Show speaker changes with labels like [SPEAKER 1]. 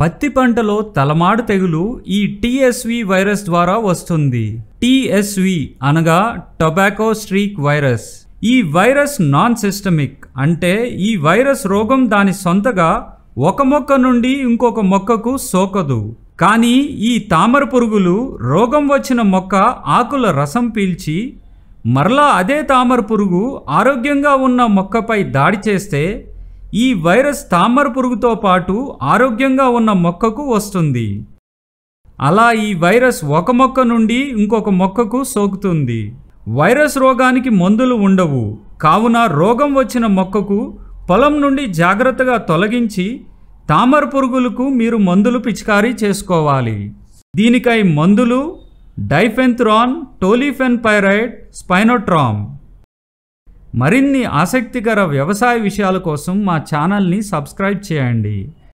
[SPEAKER 1] పత్తి పంటలో తలమాడు తెగులు ఈ టీఎస్వి వైరస్ ద్వారా వస్తుంది టీఎస్వి అనగా టొబాకో స్ట్రీక్ వైరస్ ఈ వైరస్ నాన్ సిస్టమిక్ అంటే ఈ వైరస్ రోగం దాని సొంతగా ఒక మొక్క నుండి ఇంకొక మొక్కకు సోకదు కానీ ఈ తామర పురుగులు రోగం వచ్చిన మొక్క ఆకుల రసం పీల్చి మరలా అదే తామర పురుగు ఆరోగ్యంగా ఉన్న మొక్కపై దాడి చేస్తే ఈ వైరస్ తామర పురుగుతో పాటు ఆరోగ్యంగా ఉన్న మొక్కకు వస్తుంది అలా ఈ వైరస్ ఒక మొక్క నుండి ఇంకొక మొక్కకు సోకుతుంది వైరస్ రోగానికి మందులు ఉండవు కావున రోగం వచ్చిన మొక్కకు పొలం నుండి జాగ్రత్తగా తొలగించి తామర పురుగులకు మీరు మందులు పిచికారీ చేసుకోవాలి దీనికై మందులు డైఫెన్థ్రాన్ టోలిఫెన్ పైరైడ్ స్పైనోట్రామ్ మరిన్ని ఆసక్తికర వ్యవసాయ విషయాల కోసం మా ఛానల్ని సబ్స్క్రైబ్ చేయండి